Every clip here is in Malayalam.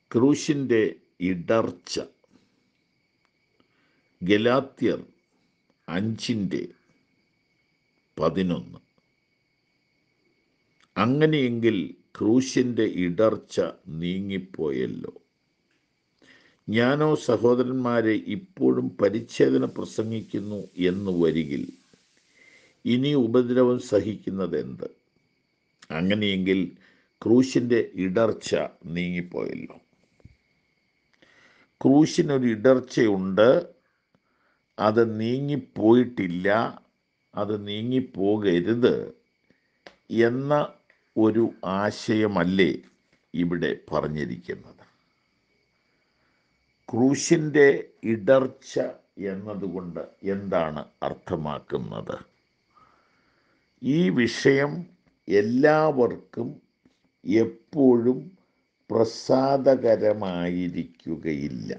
ക്രൂശിൻ്റെ ഇടർച്ച ഗലാത്യർ അഞ്ചിൻ്റെ പതിനൊന്ന് അങ്ങനെയെങ്കിൽ ക്രൂശിൻ്റെ ഇടർച്ച നീങ്ങിപ്പോയല്ലോ ഞാനോ സഹോദരന്മാരെ ഇപ്പോഴും പരിച്ഛേദന പ്രസംഗിക്കുന്നു എന്ന് വരികിൽ ഇനി ഉപദ്രവം സഹിക്കുന്നത് എന്ത് അങ്ങനെയെങ്കിൽ ക്രൂശിൻ്റെ ഇടർച്ച നീങ്ങിപ്പോയല്ലോ ക്രൂശിനൊരു ഇടർച്ചയുണ്ട് അത് നീങ്ങിപ്പോയിട്ടില്ല അത് നീങ്ങിപ്പോകരുത് എന്ന ഒരു ആശയമല്ലേ ഇവിടെ പറഞ്ഞിരിക്കുന്നത് ക്രൂശിൻ്റെ ഇടർച്ച എന്നതുകൊണ്ട് എന്താണ് അർത്ഥമാക്കുന്നത് ഈ വിഷയം എല്ലാവർക്കും എപ്പോഴും പ്രസാദകരമായിരിക്കുകയില്ല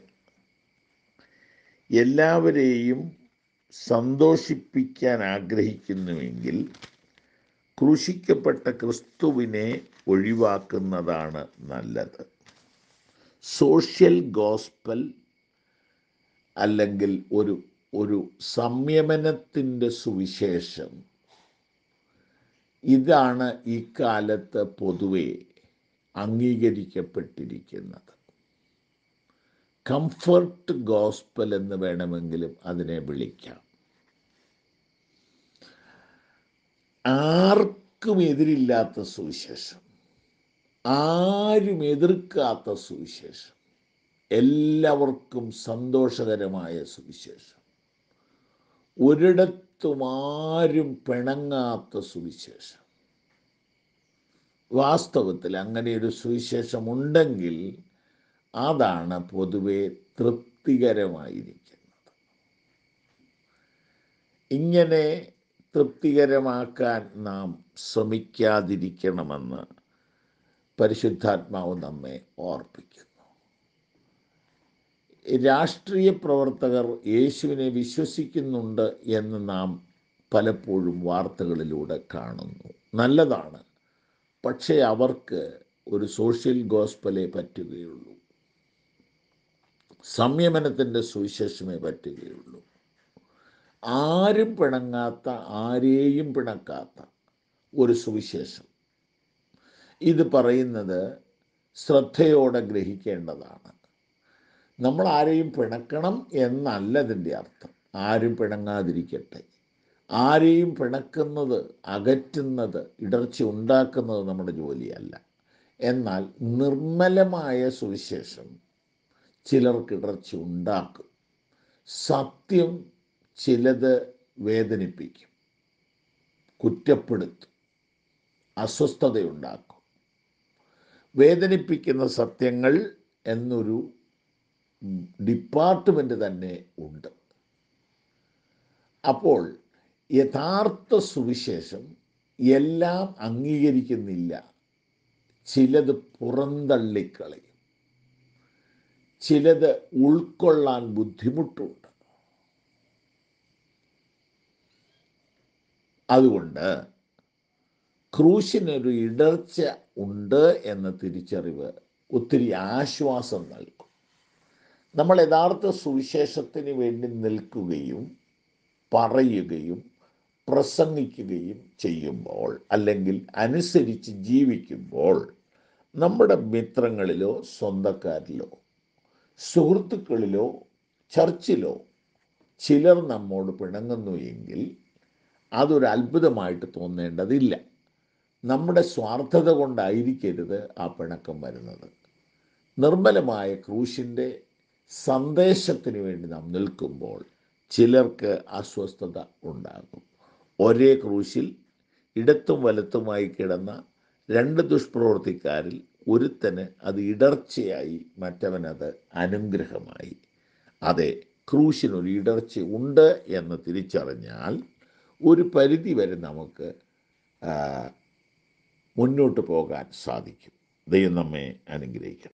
എല്ലാവരെയും സന്തോഷിപ്പിക്കാൻ ആഗ്രഹിക്കുന്നുവെങ്കിൽ ക്രൂശിക്കപ്പെട്ട ക്രിസ്തുവിനെ ഒഴിവാക്കുന്നതാണ് നല്ലത് സോഷ്യൽ ഗോസ്പൽ അല്ലെങ്കിൽ ഒരു ഒരു സംയമനത്തിൻ്റെ സുവിശേഷം ഇതാണ് ഈ കാലത്ത് പൊതുവെ അംഗീകരിക്കപ്പെട്ടിരിക്കുന്നത് കംഫർട്ട് ഗോസ്പൽ എന്ന് വേണമെങ്കിലും അതിനെ വിളിക്കാം ആർക്കും എതിരില്ലാത്ത സുവിശേഷം ആരും എതിർക്കാത്ത സുവിശേഷം എല്ലാവർക്കും സന്തോഷകരമായ സുവിശേഷം ഒരിടത്തും ആരും പിണങ്ങാത്ത സുവിശേഷം വാസ്തവത്തിൽ അങ്ങനെ ഒരു സുവിശേഷം ഉണ്ടെങ്കിൽ അതാണ് പൊതുവെ തൃപ്തികരമായിരിക്കുന്നത് ഇങ്ങനെ തൃപ്തികരമാക്കാൻ നാം ശ്രമിക്കാതിരിക്കണമെന്ന് പരിശുദ്ധാത്മാവ് നമ്മെ ഓർപ്പിക്കുന്നു രാഷ്ട്രീയ പ്രവർത്തകർ യേശുവിനെ വിശ്വസിക്കുന്നുണ്ട് എന്ന് നാം പലപ്പോഴും വാർത്തകളിലൂടെ കാണുന്നു നല്ലതാണ് പക്ഷേ അവർക്ക് ഒരു സോഷ്യൽ ഗോസ്പലേ പറ്റുകയുള്ളൂ സംയമനത്തിൻ്റെ സുവിശേഷമേ പറ്റുകയുള്ളൂ ആരും പിണങ്ങാത്ത ആരെയും പിണക്കാത്ത ഒരു സുവിശേഷം ഇത് പറയുന്നത് ശ്രദ്ധയോടെ ഗ്രഹിക്കേണ്ടതാണ് നമ്മൾ ആരെയും പിണക്കണം എന്നല്ല ഇതിൻ്റെ അർത്ഥം ആരും പിണങ്ങാതിരിക്കട്ടെ ആരെയും പിണക്കുന്നത് അകറ്റുന്നത് ഇടർച്ച ഉണ്ടാക്കുന്നത് നമ്മുടെ ജോലിയല്ല എന്നാൽ നിർമ്മലമായ സുവിശേഷം ചിലർക്ക് ഇടർച്ച ഉണ്ടാക്കും സത്യം ചിലത് വേദനിപ്പിക്കും കുറ്റപ്പെടുത്തും അസ്വസ്ഥതയുണ്ടാക്കും വേദനിപ്പിക്കുന്ന സത്യങ്ങൾ എന്നൊരു ഡിപ്പാർട്ട്മെൻ്റ് തന്നെ ഉണ്ട് അപ്പോൾ യഥാർത്ഥ സുവിശേഷം എല്ലാം അംഗീകരിക്കുന്നില്ല ചിലത് പുറന്തള്ളിക്കളയും ചിലത് ഉൾക്കൊള്ളാൻ ബുദ്ധിമുട്ടുണ്ട് അതുകൊണ്ട് ക്രൂശിനൊരു ഇടർച്ച ഉണ്ട് എന്ന തിരിച്ചറിവ് ഒത്തിരി ആശ്വാസം നൽകും നമ്മൾ യഥാർത്ഥ സുവിശേഷത്തിന് വേണ്ടി നിൽക്കുകയും പറയുകയും പ്രസംഗിക്കുകയും ചെയ്യുമ്പോൾ അല്ലെങ്കിൽ അനുസരിച്ച് ജീവിക്കുമ്പോൾ നമ്മുടെ മിത്രങ്ങളിലോ സ്വന്തക്കാരിലോ സുഹൃത്തുക്കളിലോ ചർച്ചിലോ ചിലർ നമ്മോട് പിണങ്ങുന്നു എങ്കിൽ അതൊരു അത്ഭുതമായിട്ട് തോന്നേണ്ടതില്ല നമ്മുടെ സ്വാർത്ഥത കൊണ്ടായിരിക്കരുത് ആ പിണക്കം വരുന്നത് നിർമ്മലമായ ക്രൂശിൻ്റെ സന്ദേശത്തിന് വേണ്ടി നാം നിൽക്കുമ്പോൾ ചിലർക്ക് അസ്വസ്ഥത ഉണ്ടാകും ഒരേ ക്രൂശിൽ ഇടത്തും വലത്തുമായി കിടന്ന രണ്ട് ദുഷ്പ്രവർത്തിക്കാരിൽ ഒരുത്തന് അത് ഇടർച്ചയായി മറ്റവനത് അനുഗ്രഹമായി അതെ ക്രൂശിനൊരു ഇടർച്ച ഉണ്ട് എന്ന് തിരിച്ചറിഞ്ഞാൽ ഒരു പരിധി വരെ നമുക്ക് മുന്നോട്ട് പോകാൻ സാധിക്കും ദൈവം നമ്മെ അനുഗ്രഹിക്കണം